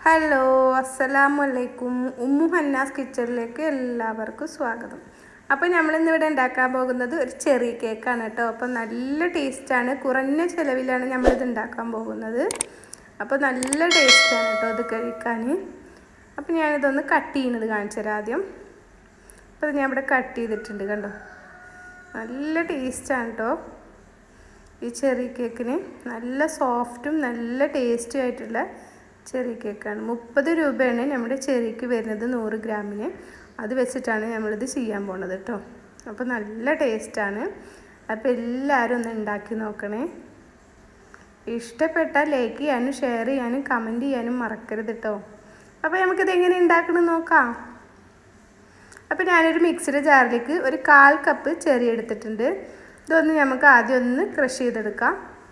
hello അസ്സലാമു അലൈക്കും Umm ഹന്നാസ് കിച്ചണിലേക്ക് എല്ലാവർക്കും സ്വാഗതം അപ്പോൾ നമ്മളിന്ന് ഇവിടെ ഉണ്ടാക്കാൻ പോകുന്നത് ഒരു ചെറിയ കേക്കാണ് കേട്ടോ അപ്പോൾ നല്ല ടേസ്റ്റാണ് കുറഞ്ഞ ചിലവിലാണ് നമ്മളിത് ഉണ്ടാക്കാൻ പോകുന്നത് അപ്പോൾ നല്ല ടേസ്റ്റാണ് കേട്ടോ ഇത് കഴിക്കാൻ അപ്പോൾ ഞാനിതൊന്ന് കട്ട് ചെയ്യുന്നത് കാണിച്ചു തരാം ആദ്യം അപ്പോൾ ഞാൻ ഇവിടെ കട്ട് ചെയ്തിട്ടുണ്ട് കണ്ടോ നല്ല ടേസ്റ്റാണ് കേട്ടോ ഈ ചെറിയ കേക്കിന് നല്ല സോഫ്റ്റും നല്ല ടേസ്റ്റും ആയിട്ടുള്ള ചെറിയ കേക്കാണ് മുപ്പത് രൂപയാണ് നമ്മുടെ ചെറിയക്ക് വരുന്നത് നൂറ് ഗ്രാമിന് അത് വെച്ചിട്ടാണ് നമ്മളിത് ചെയ്യാൻ പോണത് കേട്ടോ അപ്പോൾ നല്ല ടേസ്റ്റാണ് അപ്പോൾ എല്ലാവരും ഒന്ന് ഉണ്ടാക്കി നോക്കണേ ഇഷ്ടപ്പെട്ടാൽ ലൈക്ക് ചെയ്യാനും ഷെയർ ചെയ്യാനും കമൻറ്റ് ചെയ്യാനും മറക്കരുത് കേട്ടോ അപ്പോൾ നമുക്കിത് എങ്ങനെ ഉണ്ടാക്കണം നോക്കാം അപ്പോൾ ഞാനൊരു മിക്സിയുടെ ജാറിലേക്ക് ഒരു കാൽ കപ്പ് ചെറിയ എടുത്തിട്ടുണ്ട് ഇതൊന്ന് നമുക്ക് ആദ്യം ഒന്ന് ക്രഷ് ചെയ്തെടുക്കാം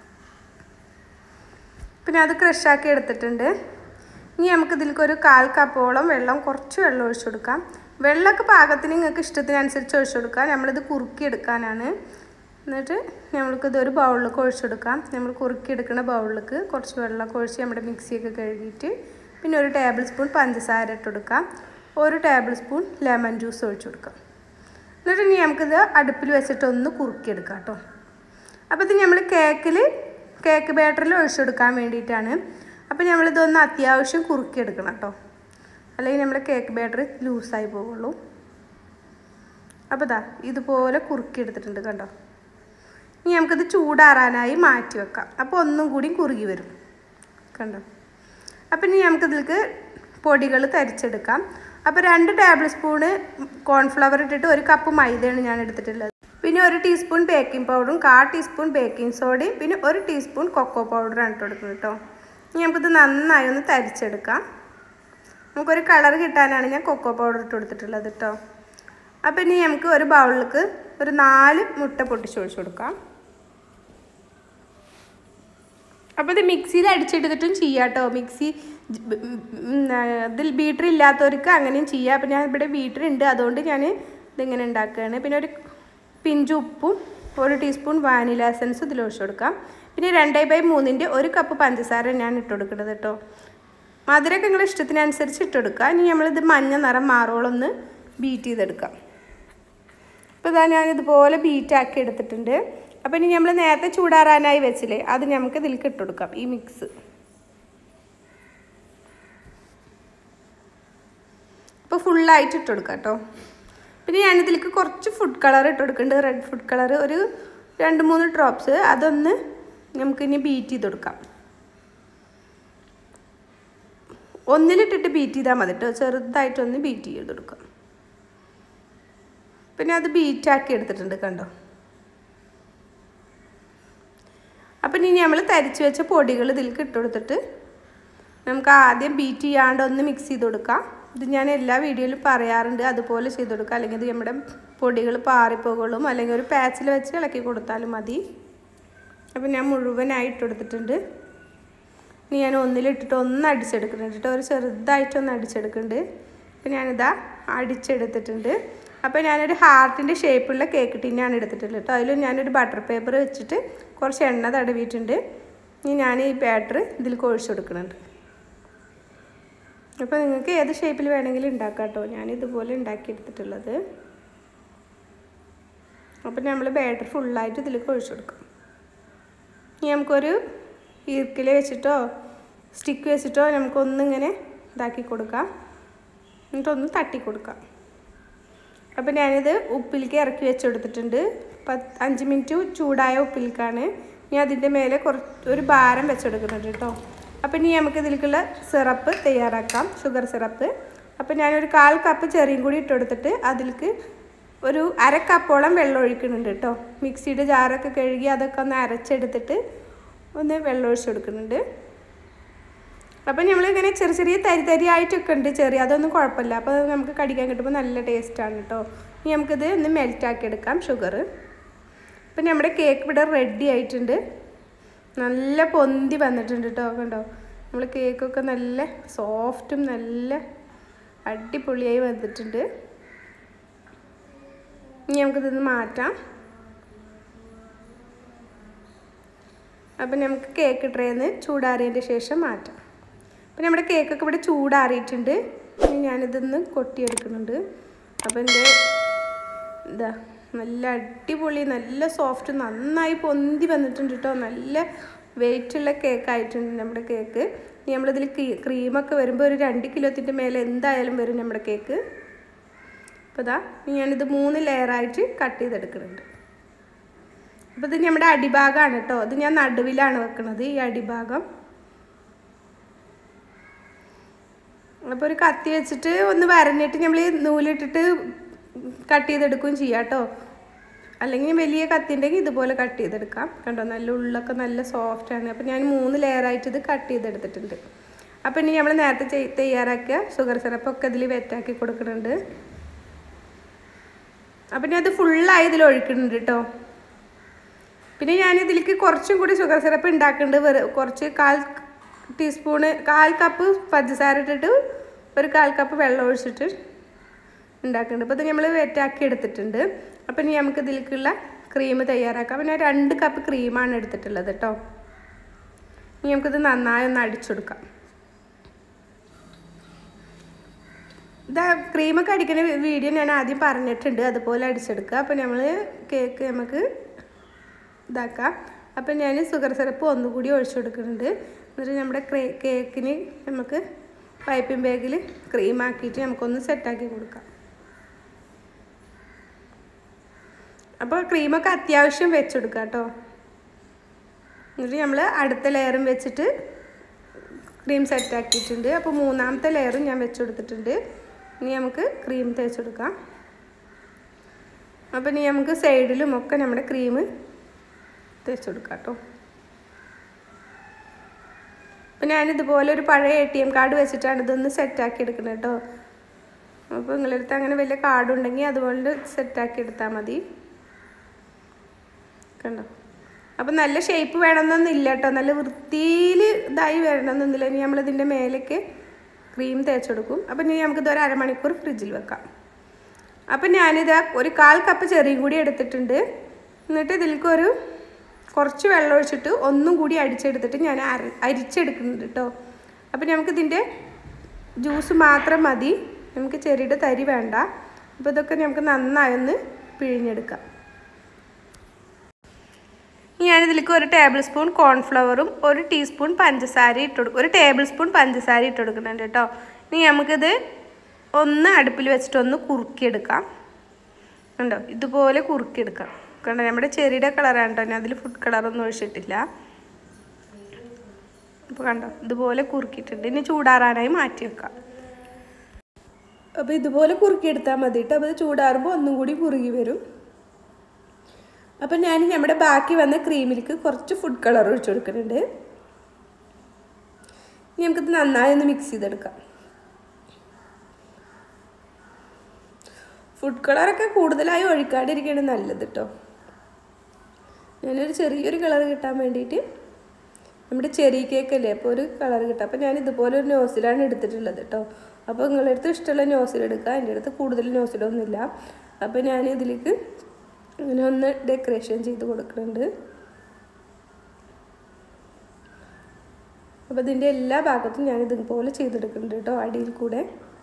പിന്നെ അത് ക്രഷാക്കി എടുത്തിട്ടുണ്ട് ഇനി നമുക്ക് ഇതിലേക്ക് ഒരു കാൽ കപ്പോളം വെള്ളം കുറച്ച് വെള്ളം ഒഴിച്ചു കൊടുക്കാം വെള്ളമൊക്കെ പാകത്തിന് നിങ്ങൾക്ക് ഇഷ്ടത്തിനനുസരിച്ച് ഒഴിച്ചു കൊടുക്കാം നമ്മളിത് കുറുക്കിയെടുക്കാനാണ് എന്നിട്ട് നമ്മൾക്കിത് ഒരു ബൗളിലേക്ക് ഒഴിച്ചു കൊടുക്കാം നമ്മൾ കുറുക്കിയെടുക്കുന്ന ബൗളിലേക്ക് കുറച്ച് വെള്ളമൊക്കെ ഒഴിച്ച് നമ്മുടെ മിക്സിയൊക്കെ കഴുകിയിട്ട് പിന്നെ ഒരു ടേബിൾ സ്പൂൺ പഞ്ചസാര ഇട്ട് കൊടുക്കാം ഒരു ടേബിൾ സ്പൂൺ ലെമൺ ജ്യൂസ് ഒഴിച്ചു കൊടുക്കാം എന്നിട്ട് ഇനി നമുക്കിത് അടുപ്പിൽ വെച്ചിട്ട് ഒന്ന് കുറുക്കിയെടുക്കാം കേട്ടോ അപ്പോൾ ഇത് നമ്മൾ കേക്കിൽ കേക്ക് ബാറ്ററിൽ ഒഴിച്ചെടുക്കാൻ വേണ്ടിയിട്ടാണ് അപ്പോൾ നമ്മളിതൊന്ന് അത്യാവശ്യം കുറുക്കിയെടുക്കണം കേട്ടോ അല്ലെങ്കിൽ നമ്മുടെ കേക്ക് ബാറ്ററി ലൂസായി പോവുള്ളൂ അപ്പോൾ ഇതാ ഇതുപോലെ കുറുക്കിയെടുത്തിട്ടുണ്ട് കണ്ടോ ഇനി നമുക്കിത് ചൂടാറാനായി മാറ്റി വെക്കാം അപ്പോൾ ഒന്നും കൂടി കുറുകി വരും കണ്ടോ അപ്പം ഇനി നമുക്കിതിലേക്ക് പൊടികൾ തരിച്ചെടുക്കാം അപ്പോൾ രണ്ട് ടേബിൾ സ്പൂണ് കോൺഫ്ലവർ ഇട്ടിട്ട് ഒരു കപ്പ് മൈദയാണ് ഞാൻ എടുത്തിട്ടുള്ളത് പിന്നെ ഒരു ടീസ്പൂൺ ബേക്കിംഗ് പൗഡറും കാ ടീസ്പൂൺ ബേക്കിംഗ് സോഡയും പിന്നെ ഒരു ടീസ്പൂൺ കൊക്കോ പൗഡറാണ് ഇട്ട് കൊടുക്കുന്നത് കേട്ടോ ഇനി നമുക്കിത് നന്നായി ഒന്ന് തരിച്ചെടുക്കാം നമുക്കൊരു കളർ കിട്ടാനാണ് ഞാൻ കൊക്കോ പൗഡർ ഇട്ട് കൊടുത്തിട്ടുള്ളത് കേട്ടോ അപ്പം ഇനി നമുക്ക് ഒരു ബൗളിലേക്ക് ഒരു നാല് മുട്ട പൊട്ടിച്ച് ഒഴിച്ചു കൊടുക്കാം അപ്പോൾ ഇത് മിക്സിയിൽ അടിച്ചെടുത്തിട്ടും ചെയ്യാം കേട്ടോ മിക്സി ഇതിൽ ബീറ്റർ ഇല്ലാത്തവർക്ക് അങ്ങനെയും ചെയ്യാം അപ്പോൾ ഞാൻ ഇവിടെ ബീറ്റർ ഉണ്ട് അതുകൊണ്ട് ഞാൻ ഇതിങ്ങനെ ഉണ്ടാക്കുകയാണ് പിന്നെ ഒരു പിഞ്ച് ഉപ്പും ഒരു ടീസ്പൂൺ വാനില എസൻസ് ഇതിൽ ഒഴിച്ചു കൊടുക്കാം പിന്നെ രണ്ടേ ബൈ മൂന്നിൻ്റെ ഒരു കപ്പ് പഞ്ചസാര ഞാൻ ഇട്ട് കൊടുക്കുന്നത് കേട്ടോ മധുരമൊക്കെ നിങ്ങളുടെ ഇഷ്ടത്തിനനുസരിച്ച് ഇട്ട് കൊടുക്കുക ഇനി നമ്മളിത് മഞ്ഞ നിറം മാറോളം ഒന്ന് ബീറ്റ് ചെയ്തെടുക്കാം അപ്പോൾ ഇതാ ഞാൻ ഇതുപോലെ ബീറ്റാക്കി എടുത്തിട്ടുണ്ട് അപ്പോൾ ഇനി നമ്മൾ നേരത്തെ ചൂടാറാനായി വെച്ചില്ലേ അത് നമുക്ക് ഇതിലേക്ക് ഇട്ട് കൊടുക്കാം ഈ മിക്സ് ഇപ്പോൾ ഫുള്ളായിട്ട് ഇട്ട് കൊടുക്കാം കേട്ടോ പിന്നെ ഞാനിതിലേക്ക് കുറച്ച് ഫുഡ് കളർ ഇട്ട് കൊടുക്കുന്നുണ്ട് റെഡ് ഫുഡ് കളർ ഒരു രണ്ട് മൂന്ന് ഡ്രോപ്സ് അതൊന്ന് നമുക്ക് ഇനി ബീറ്റ് ചെയ്ത് കൊടുക്കാം ഒന്നിലിട്ടിട്ട് ബീറ്റ് ചെയ്താൽ മതി കേട്ടോ ചെറുതായിട്ടൊന്ന് ബീറ്റ് ചെയ്ത് കൊടുക്കാം പിന്നെ അത് ബീറ്റാക്കി എടുത്തിട്ടുണ്ട് കണ്ടോ അപ്പം ഇനി നമ്മൾ തരിച്ച് വെച്ച പൊടികൾ ഇതിലേക്ക് ഇട്ട് കൊടുത്തിട്ട് നമുക്ക് ആദ്യം ബീറ്റ് ചെയ്യാണ്ട് ഒന്ന് മിക്സ് ചെയ്ത് കൊടുക്കാം ഇത് ഞാൻ എല്ലാ വീഡിയോയിലും പറയാറുണ്ട് അതുപോലെ ചെയ്ത് കൊടുക്കുക അല്ലെങ്കിൽ ഇത് നമ്മുടെ പൊടികൾ പാറിപ്പോകളും അല്ലെങ്കിൽ ഒരു പാച്ചിൽ വെച്ച് ഇളക്കി കൊടുത്താലും മതി അപ്പം ഞാൻ മുഴുവനായിട്ട് എടുത്തിട്ടുണ്ട് ഇനി ഞാൻ ഒന്നിലിട്ടിട്ട് ഒന്ന് അടിച്ചെടുക്കുന്നുണ്ട് കേട്ടോ ഒരു ചെറുതായിട്ടൊന്ന് അടിച്ചെടുക്കുന്നുണ്ട് അപ്പം ഞാനിതാ അടിച്ചെടുത്തിട്ടുണ്ട് അപ്പോൾ ഞാനൊരു ഹാർട്ടിൻ്റെ ഷേപ്പുള്ള കേക്ക് ടിന്നാണ് എടുത്തിട്ടുള്ളത് കേട്ടോ അതിൽ ഞാനൊരു ബട്ടർ പേപ്പർ വെച്ചിട്ട് കുറച്ച് എണ്ണ തടവിയിട്ടുണ്ട് ഇനി ഞാൻ ഈ ബാറ്റർ ഇതിൽ ഒഴിച്ചു കൊടുക്കുന്നുണ്ട് അപ്പോൾ നിങ്ങൾക്ക് ഏത് ഷേപ്പിൽ വേണമെങ്കിലും ഉണ്ടാക്കാം കേട്ടോ ഞാൻ ഇതുപോലെ ഉണ്ടാക്കിയെടുത്തിട്ടുള്ളത് അപ്പോൾ നമ്മൾ ബാറ്റർ ഫുള്ളായിട്ട് ഇതിലേക്ക് ഒഴിച്ചു കൊടുക്കാം ഇനി നമുക്കൊരു ഈർക്കിൽ വെച്ചിട്ടോ സ്റ്റിക്ക് വെച്ചിട്ടോ നമുക്കൊന്നിങ്ങനെ ഇതാക്കി കൊടുക്കാം എന്നിട്ടൊന്ന് തട്ടി കൊടുക്കാം അപ്പോൾ ഞാനിത് ഉപ്പിലേക്ക് ഇറക്കി വെച്ചെടുത്തിട്ടുണ്ട് പത്ത് അഞ്ച് മിനിറ്റ് ചൂടായ ഉപ്പിലേക്കാണ് ഇനി അതിൻ്റെ മേലെ കുറച്ച് ഒരു ഭാരം വെച്ചെടുക്കുന്നുണ്ട് കേട്ടോ അപ്പോൾ ഇനി നമുക്ക് ഇതിലേക്കുള്ള സിറപ്പ് തയ്യാറാക്കാം ഷുഗർ സിറപ്പ് അപ്പോൾ ഞാനൊരു കാൽ കപ്പ് ചെറിയും കൂടി ഇട്ടെടുത്തിട്ട് അതിലേക്ക് ഒരു അര കപ്പോളം വെള്ളം ഒഴിക്കുന്നുണ്ട് കേട്ടോ മിക്സിയുടെ ജാറൊക്കെ കഴുകി അതൊക്കെ ഒന്ന് അരച്ചെടുത്തിട്ട് ഒന്ന് വെള്ളം ഒഴിച്ച് കൊടുക്കുന്നുണ്ട് അപ്പം നമ്മളിങ്ങനെ ചെറിയ ചെറിയ തരി തരി ആയിട്ടൊക്കെ ഉണ്ട് ചെറിയ അതൊന്നും കുഴപ്പമില്ല അപ്പോൾ നമുക്ക് കടിക്കാൻ കിട്ടുമ്പോൾ നല്ല ടേസ്റ്റാണ് കേട്ടോ ഇനി നമുക്കിത് ഒന്ന് മെൽറ്റാക്കി എടുക്കാം ഷുഗർ അപ്പം നമ്മുടെ കേക്ക് ഇവിടെ റെഡി ആയിട്ടുണ്ട് നല്ല പൊന്തി വന്നിട്ടുണ്ട് കേട്ടോ കണ്ടോ നമ്മൾ കേക്കൊക്കെ നല്ല സോഫ്റ്റും നല്ല അടിപൊളിയായി വന്നിട്ടുണ്ട് ഇനി നമുക്കിതൊന്ന് മാറ്റാം അപ്പം നമുക്ക് കേക്ക് ട്രേന്ന് ചൂടാറിയതിൻ്റെ ശേഷം മാറ്റാം അപ്പം നമ്മുടെ കേക്കൊക്കെ ഇവിടെ ചൂടാറിയിട്ടുണ്ട് ഇനി ഞാനിതൊന്ന് കൊട്ടിയെടുക്കുന്നുണ്ട് അപ്പം എൻ്റെ ഇതാ നല്ല അടിപൊളി നല്ല സോഫ്റ്റ് നന്നായി പൊന്തി വന്നിട്ടുണ്ട് കേട്ടോ നല്ല വെയിറ്റുള്ള കേക്ക് ആയിട്ടുണ്ട് നമ്മുടെ കേക്ക് ഇനി നമ്മളിതിൽ ക്രീമൊക്കെ വരുമ്പോൾ ഒരു രണ്ട് കിലോത്തിൻ്റെ മേലെ എന്തായാലും വരും നമ്മുടെ കേക്ക് അപ്പോൾ ഇതാ ഇനി ഞാനിത് മൂന്ന് ലെയറായിട്ട് കട്ട് ചെയ്തെടുക്കുന്നുണ്ട് അപ്പോൾ ഇത് നമ്മുടെ അടിഭാഗമാണ് കേട്ടോ ഇത് ഞാൻ നടുവിലാണ് വെക്കുന്നത് ഈ അടിഭാഗം അപ്പോൾ ഒരു കത്തി വെച്ചിട്ട് ഒന്ന് വരഞ്ഞിട്ട് നമ്മൾ നൂലിട്ടിട്ട് കട്ട് ചെയ്തെടുക്കുകയും ചെയ്യാം കേട്ടോ അല്ലെങ്കിൽ വലിയ കത്തി ഉണ്ടെങ്കിൽ ഇതുപോലെ കട്ട് ചെയ്തെടുക്കാം കണ്ടോ നല്ല ഉള്ളൊക്കെ നല്ല സോഫ്റ്റ് ആണ് അപ്പോൾ ഞാൻ മൂന്ന് ലെയറായിട്ട് ഇത് കട്ട് ചെയ്തെടുത്തിട്ടുണ്ട് അപ്പോൾ ഇനി നമ്മൾ നേരത്തെ ചെയ് തയ്യാറാക്കിയ ഷുഗർ സിറപ്പൊക്കെ ഇതിൽ വെറ്റാക്കി കൊടുക്കുന്നുണ്ട് അപ്പം ഞാൻ അത് ഫുള്ളായി ഇതിൽ ഒഴിക്കുന്നുണ്ട് കേട്ടോ പിന്നെ ഞാൻ ഇതിലേക്ക് കുറച്ചും കൂടി ഷുഗർ സിറപ്പ് ഉണ്ടാക്കുന്നുണ്ട് വെറു കുറച്ച് കാൽ ടീസ്പൂണ് കാൽ കപ്പ് പഞ്ചസാര ഇട്ടിട്ട് ഒരു കാൽ കപ്പ് വെള്ളം ഒഴിച്ചിട്ട് ഉണ്ടാക്കുന്നുണ്ട് അപ്പോൾ ഇത് നമ്മൾ വെറ്റാക്കി എടുത്തിട്ടുണ്ട് അപ്പം ഇനി നമുക്ക് ഇതിലേക്കുള്ള ക്രീം തയ്യാറാക്കാം അപ്പം ഞാൻ രണ്ട് കപ്പ് ക്രീമാണ് എടുത്തിട്ടുള്ളത് കേട്ടോ ഇനി നമുക്കിത് നന്നായി ഒന്ന് അടിച്ചെടുക്കാം ഇതാ ക്രീമൊക്കെ അടിക്കുന്ന വീഡിയോ ഞാൻ ആദ്യം പറഞ്ഞിട്ടുണ്ട് അതുപോലെ അടിച്ചെടുക്കുക അപ്പോൾ നമ്മൾ കേക്ക് നമുക്ക് ഇതാക്കാം അപ്പം ഞാൻ ഷുഗർ സിറപ്പ് ഒന്നുകൂടി ഒഴിച്ചു കൊടുക്കുന്നുണ്ട് എന്നിട്ട് നമ്മുടെ കേക്കിന് നമുക്ക് പൈപ്പിംഗ് ബാഗിൽ ക്രീം ആക്കിയിട്ട് നമുക്കൊന്ന് സെറ്റാക്കി കൊടുക്കാം അപ്പോൾ ക്രീമൊക്കെ അത്യാവശ്യം വെച്ചെടുക്കുക കേട്ടോ എന്നിട്ട് നമ്മൾ അടുത്ത ലെയറും വെച്ചിട്ട് ക്രീം സെറ്റാക്കിയിട്ടുണ്ട് അപ്പോൾ മൂന്നാമത്തെ ലെയറും ഞാൻ വെച്ചെടുത്തിട്ടുണ്ട് ഇനി നമുക്ക് ക്രീം തേച്ചെടുക്കാം അപ്പോൾ ഇനി നമുക്ക് സൈഡിലും ഒക്കെ നമ്മുടെ ക്രീം തേച്ചെടുക്കാം കേട്ടോ അപ്പം ഞാനിതുപോലെ ഒരു പഴയ എ ടി എം കാർഡ് വെച്ചിട്ടാണ് ഇതൊന്ന് സെറ്റാക്കി എടുക്കുന്നത് കേട്ടോ അപ്പോൾ നിങ്ങളടുത്ത് അങ്ങനെ വലിയ കാർഡ് ഉണ്ടെങ്കിൽ അതുപോലെ സെറ്റാക്കി എടുത്താൽ മതി കണ്ടോ അപ്പം നല്ല ഷേപ്പ് വേണമെന്നൊന്നുമില്ല കേട്ടോ നല്ല വൃത്തിയിൽ ഇതായി വരണമെന്നൊന്നുമില്ല ഇനി നമ്മളിതിൻ്റെ മേലേക്ക് ക്രീം തേച്ചെടുക്കും അപ്പം ഇനി നമുക്കിത് ഒരു അരമണിക്കൂർ ഫ്രിഡ്ജിൽ വെക്കാം അപ്പം ഞാനിത് ഒരു കാൽ കപ്പ് ചെറിയും കൂടി എടുത്തിട്ടുണ്ട് എന്നിട്ട് ഇതിലേക്ക് ഒരു കുറച്ച് വെള്ളം ഒഴിച്ചിട്ട് ഒന്നും കൂടി അടിച്ചെടുത്തിട്ട് ഞാൻ അര അരിച്ചെടുക്കുന്നുണ്ട് കേട്ടോ അപ്പം നമുക്കിതിൻ്റെ ജ്യൂസ് മാത്രം മതി നമുക്ക് ചെറിയുടെ തരി വേണ്ട അപ്പോൾ ഇതൊക്കെ നമുക്ക് നന്നായി ഒന്ന് പിഴിഞ്ഞെടുക്കാം ഞാനിതിലേക്ക് ഒരു ടേബിൾ സ്പൂൺ കോൺഫ്ലവറും ഒരു ടീസ്പൂൺ പഞ്ചസാര ഇട്ട് കൊടുക്കും ഒരു ടേബിൾ സ്പൂൺ പഞ്ചസാര ഇട്ട് കൊടുക്കുന്നുണ്ട് കേട്ടോ ഇനി നമുക്കിത് ഒന്ന് അടുപ്പിൽ വെച്ചിട്ട് ഒന്ന് കുറുക്കിയെടുക്കാം കണ്ടോ ഇതുപോലെ കുറുക്കിയെടുക്കാം കണ്ടോ നമ്മുടെ ചെറിയുടെ കളറാണ് കേട്ടോ ഞാൻ അതിൽ ഫുഡ് കളറൊന്നും ഒഴിച്ചിട്ടില്ല അപ്പോൾ കണ്ടോ ഇതുപോലെ കുറുക്കിയിട്ടുണ്ട് ഇനി ചൂടാറാനായി മാറ്റി വെക്കാം അപ്പോൾ ഇതുപോലെ കുറുക്കിയെടുത്താൽ മതി കേട്ടോ അപ്പോൾ ഇത് ചൂടാറുമ്പോൾ ഒന്നും കൂടി കുറുകി വരും അപ്പം ഞാൻ നമ്മുടെ ബാക്കി വന്ന ക്രീമിലേക്ക് കുറച്ച് ഫുഡ് കളർ ഒഴിച്ചു കൊടുക്കുന്നുണ്ട് ഇനി നമുക്കിത് നന്നായി ഒന്ന് മിക്സ് ചെയ്തെടുക്കാം ഫുഡ് കളറൊക്കെ കൂടുതലായി ഒഴിക്കാണ്ടിരിക്കുകയാണ് നല്ലത് കേട്ടോ ഞാനൊരു ചെറിയൊരു കളർ കിട്ടാൻ വേണ്ടിയിട്ട് നമ്മുടെ ചെറിയ കേക്കല്ലേ അപ്പോൾ ഒരു കളർ കിട്ടാം അപ്പോൾ ഞാൻ ഇതുപോലെ ഒരു നോസിലാണ് എടുത്തിട്ടുള്ളത് കേട്ടോ അപ്പോൾ നിങ്ങളുടെ അടുത്ത് ഇഷ്ടമുള്ള നോസിൽ എടുക്കുക എൻ്റെ അടുത്ത് കൂടുതൽ നോസിലൊന്നുമില്ല അപ്പോൾ ഞാൻ ഇതിലേക്ക് അങ്ങനെ ഒന്ന് ഡെക്കറേഷൻ ചെയ്ത് കൊടുക്കുന്നുണ്ട് അപ്പോൾ ഇതിൻ്റെ എല്ലാ ഭാഗത്തും ഞാൻ ഇതുപോലെ ചെയ്തെടുക്കുന്നുണ്ട് കേട്ടോ അടിയിൽ കൂടെ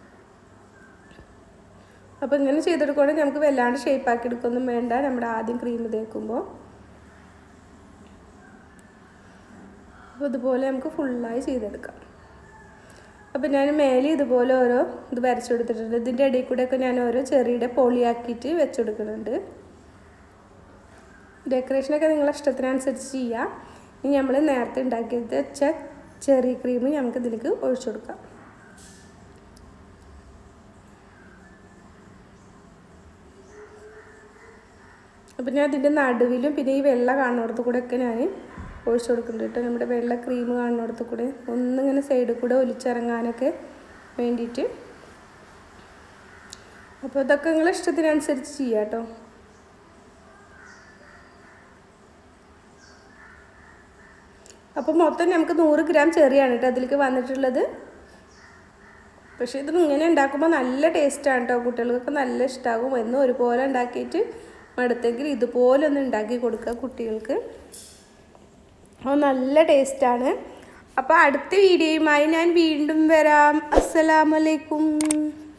അപ്പോൾ ഇങ്ങനെ ചെയ്തെടുക്കുകയാണെങ്കിൽ നമുക്ക് വല്ലാണ്ട് ഷേപ്പാക്കി എടുക്കൊന്നും വേണ്ട നമ്മുടെ ആദ്യം ക്രീം തേക്കുമ്പോൾ അപ്പോൾ ഇതുപോലെ നമുക്ക് ഫുള്ളായി ചെയ്തെടുക്കാം അപ്പോൾ ഞാൻ മേലെ ഇതുപോലെ ഓരോ ഇത് വരച്ചു കൊടുത്തിട്ടുണ്ട് ഇതിൻ്റെ ഇടയിൽ കൂടെയൊക്കെ ഞാൻ ഓരോ ചെറിയുടെ പൊളിയാക്കിയിട്ട് വെച്ചെടുക്കുന്നുണ്ട് ഡെക്കറേഷനൊക്കെ നിങ്ങളെ ഇഷ്ടത്തിനനുസരിച്ച് ചെയ്യാം ഇനി നമ്മൾ നേരത്തെ ഉണ്ടാക്കിയത് വെച്ച ചെറിയ ക്രീം നമുക്ക് ഇതിലേക്ക് ഒഴിച്ചു കൊടുക്കാം അപ്പം ഞാൻ അതിൻ്റെ നടുവിലും പിന്നെ ഈ വെള്ള കാണുന്നിടത്ത് കൂടെ ഒക്കെ ഞാൻ ഒഴിച്ചു കൊടുക്കുന്നുണ്ട് കേട്ടോ നമ്മുടെ വെള്ള ക്രീം കാണുന്നിടത്ത് കൂടെ ഒന്നിങ്ങനെ സൈഡിൽ കൂടെ ഒലിച്ചിറങ്ങാനൊക്കെ വേണ്ടിയിട്ട് അപ്പോൾ ഇതൊക്കെ നിങ്ങളെ ഇഷ്ടത്തിനനുസരിച്ച് ചെയ്യാം കേട്ടോ അപ്പോൾ മൊത്തം നമുക്ക് നൂറ് ഗ്രാം ചെറിയാണ് കേട്ടോ അതിലേക്ക് വന്നിട്ടുള്ളത് പക്ഷേ ഇത് ഇങ്ങനെ ഉണ്ടാക്കുമ്പോൾ നല്ല ടേസ്റ്റാണ് കേട്ടോ കുട്ടികൾക്കൊക്കെ നല്ല ഇഷ്ടമാകും എന്നും ഒരുപോലെ ഉണ്ടാക്കിയിട്ട് മടുത്തെങ്കിൽ ഇതുപോലെ ഒന്ന് ഉണ്ടാക്കി കൊടുക്കുക കുട്ടികൾക്ക് അപ്പോൾ നല്ല ടേസ്റ്റാണ് അപ്പോൾ അടുത്ത വീഡിയോയുമായി ഞാൻ വീണ്ടും വരാം അസ്സലാമലൈക്കും